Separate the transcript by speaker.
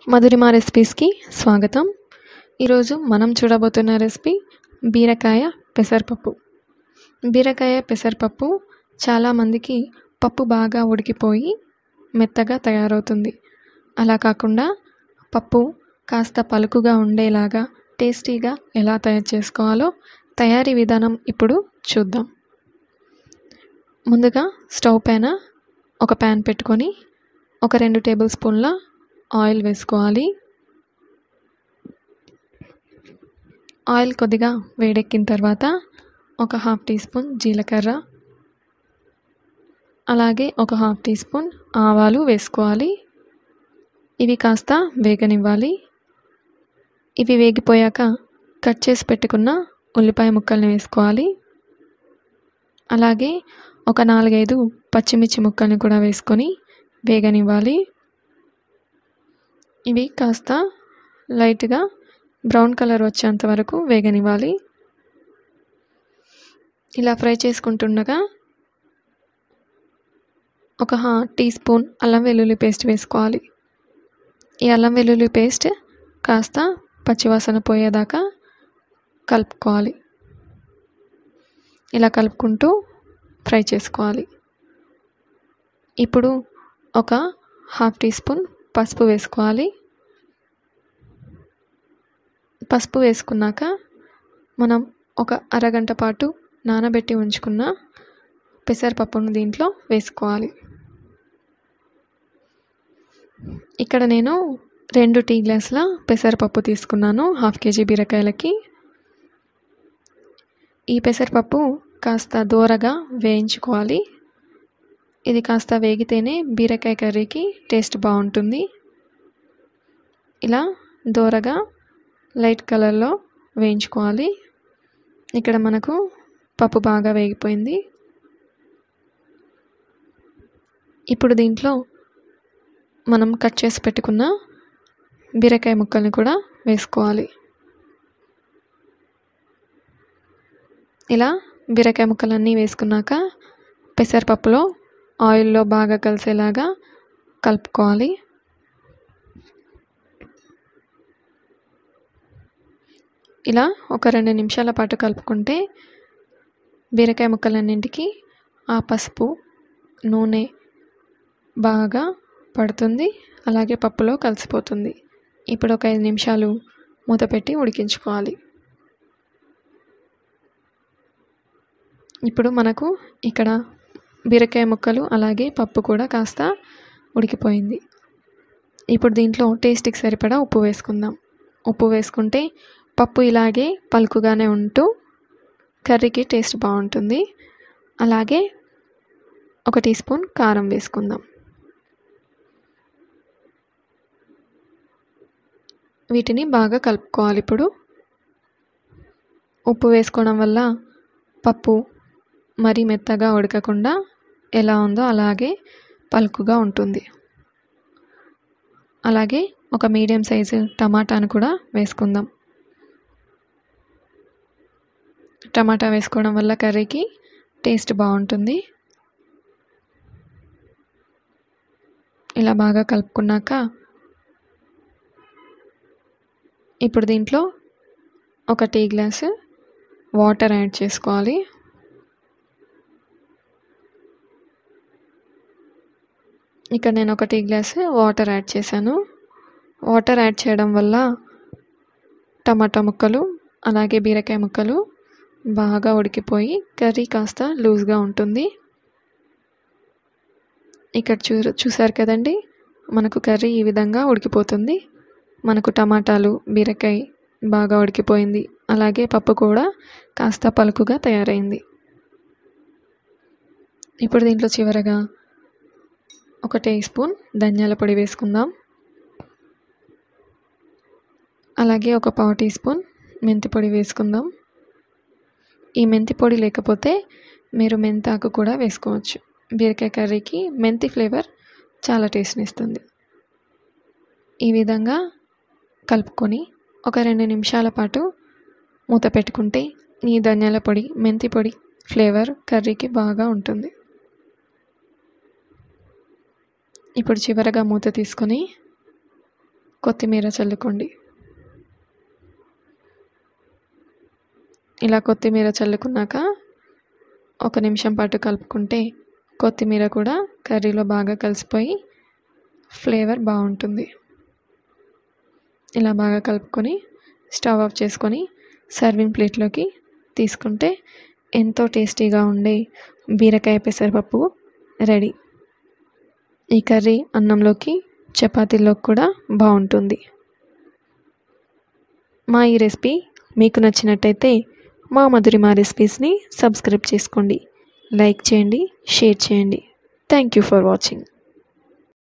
Speaker 1: మధురిమ రెసిపీస్కి స్వాగతం ఈరోజు మనం చూడబోతున్న రెసిపీ బీరకాయ పెసరపప్పు బీరకాయ పెసరపప్పు చాలామందికి పప్పు బాగా ఉడికిపోయి మెత్తగా తయారవుతుంది అలా కాకుండా పప్పు కాస్త పలుకుగా ఉండేలాగా టేస్టీగా ఎలా తయారు చేసుకోవాలో తయారీ విధానం ఇప్పుడు చూద్దాం ముందుగా స్టవ్ పైన ఒక ప్యాన్ పెట్టుకొని ఒక రెండు టేబుల్ స్పూన్ల ఆయిల్ వేసుకోవాలి ఆయిల్ కొద్దిగా వేడెక్కిన తర్వాత ఒక హాఫ్ టీ స్పూన్ జీలకర్ర అలాగే ఒక హాఫ్ టీ స్పూన్ ఆవాలు వేసుకోవాలి ఇవి కాస్త వేగనివ్వాలి ఇవి వేగిపోయాక కట్ చేసి పెట్టుకున్న ఉల్లిపాయ ముక్కల్ని వేసుకోవాలి అలాగే ఒక నాలుగైదు పచ్చిమిర్చి ముక్కల్ని కూడా వేసుకొని వేగనివ్వాలి ఇవి కాస్త లైట్గా బ్రౌన్ కలర్ వచ్చేంత వరకు వేగనివ్వాలి ఇలా ఫ్రై చేసుకుంటుండగా ఒక హా టీ స్పూన్ అల్లం వెల్లుల్లి పేస్ట్ వేసుకోవాలి ఈ అల్లం వెల్లుల్లి పేస్ట్ కాస్త పచ్చివాసన పోయేదాకా కలుపుకోవాలి ఇలా కలుపుకుంటూ ఫ్రై చేసుకోవాలి ఇప్పుడు ఒక హాఫ్ టీ స్పూన్ పసుపు వేసుకోవాలి పసుపు వేసుకున్నాక మనం ఒక అరగంట పాటు నానబెట్టి ఉంచుకున్న పెసరపప్పును దీంట్లో వేసుకోవాలి ఇక్కడ నేను రెండు టీ గ్లాసుల పెసరపప్పు తీసుకున్నాను హాఫ్ కేజీ బీరకాయలకి ఈ పెసరపప్పు కాస్త దూరగా వేయించుకోవాలి ఇది కాస్త వేగితేనే బీరకాయ కర్రీకి టేస్ట్ బాగుంటుంది ఇలా దూరగా లైట్ కలర్లో వేయించుకోవాలి ఇక్కడ మనకు పప్పు బాగా వేగిపోయింది ఇప్పుడు దీంట్లో మనం కట్ చేసి పెట్టుకున్న బీరకాయ ముక్కల్ని కూడా వేసుకోవాలి ఇలా బీరకాయ ముక్కలన్నీ వేసుకున్నాక పెసరపప్పులో ఆయిల్లో బాగా కలిసేలాగా కలుపుకోవాలి ఇలా ఒక రెండు నిమిషాల పాటు కలుపుకుంటే బీరకాయ ముక్కలన్నింటికి ఆ పసుపు నూనె బాగా పడుతుంది అలాగే పప్పులో కలిసిపోతుంది ఇప్పుడు ఒక ఐదు నిమిషాలు మూత పెట్టి ఉడికించుకోవాలి ఇప్పుడు మనకు ఇక్కడ బీరకాయ ముక్కలు అలాగే పప్పు కూడా కాస్త ఉడికిపోయింది ఇప్పుడు దీంట్లో టేస్ట్కి సరిపడా ఉప్పు వేసుకుందాం ఉప్పు వేసుకుంటే పప్పు ఇలాగే పలుకుగానే ఉంటూ కర్రీకి టేస్ట్ బాగుంటుంది అలాగే ఒక టీ స్పూన్ కారం వేసుకుందాం వీటిని బాగా కలుపుకోవాలి ఇప్పుడు ఉప్పు వేసుకోవడం వల్ల పప్పు మరీ మెత్తగా ఉడకకుండా ఎలా ఉందో అలాగే పలుకుగా ఉంటుంది అలాగే ఒక మీడియం సైజు టమాటాను కూడా వేసుకుందాం టమాటా వేసుకోవడం వల్ల కర్రీకి టేస్ట్ బాగుంటుంది ఇలా బాగా కలుపుకున్నాక ఇప్పుడు దీంట్లో ఒక టీ గ్లాసు వాటర్ యాడ్ చేసుకోవాలి ఇక్కడ నేను ఒక టీ గ్లాసు వాటర్ యాడ్ చేశాను వాటర్ యాడ్ చేయడం వల్ల టమాటా ముక్కలు అలాగే బీరకాయ ముక్కలు బాగా ఉడికిపోయి కర్రీ కాస్త లూజ్గా ఉంటుంది ఇక్కడ చూ చూసారు కదండి మనకు కర్రీ ఈ విధంగా ఉడికిపోతుంది మనకు టమాటాలు బీరకాయ బాగా ఉడికిపోయింది అలాగే పప్పు కూడా కాస్త పలుకుగా తయారైంది ఇప్పుడు దీంట్లో చివరగా ఒక టీ స్పూన్ ధనియాల పొడి వేసుకుందాం అలాగే ఒక పావు టీ స్పూన్ మెంతి పొడి వేసుకుందాం ఈ మెంతి పొడి లేకపోతే మీరు మెంతాకు కూడా వేసుకోవచ్చు బీరకాయ కర్రీకి మెంతి ఫ్లేవర్ చాలా టేస్ట్ని ఇస్తుంది ఈ విధంగా కలుపుకొని ఒక రెండు నిమిషాల పాటు మూత పెట్టుకుంటే ఈ ధనియాల పొడి మెంతి పొడి ఫ్లేవర్ కర్రీకి బాగా ఉంటుంది ఇప్పుడు చివరగా మూత తీసుకొని కొత్తిమీర చల్లుకోండి ఇలా కొత్తిమీర చల్లుకున్నాక ఒక నిమిషం పాటు కలుపుకుంటే కొత్తిమీర కూడా కర్రీలో బాగా కలిసిపోయి ఫ్లేవర్ బాగుంటుంది ఇలా బాగా కలుపుకొని స్టవ్ ఆఫ్ చేసుకొని సర్వింగ్ ప్లేట్లోకి తీసుకుంటే ఎంతో టేస్టీగా ఉండే బీరకాయ పెసరపప్పు రెడీ ఈ కర్రీ అన్నంలోకి చపాతీల్లోకి కూడా బాగుంటుంది మా ఈ రెసిపీ మీకు నచ్చినట్టయితే మా మధురిమ రెసిపీస్ని సబ్స్క్రైబ్ చేసుకోండి లైక్ చేయండి షేర్ చేయండి థ్యాంక్ యూ ఫర్ వాచింగ్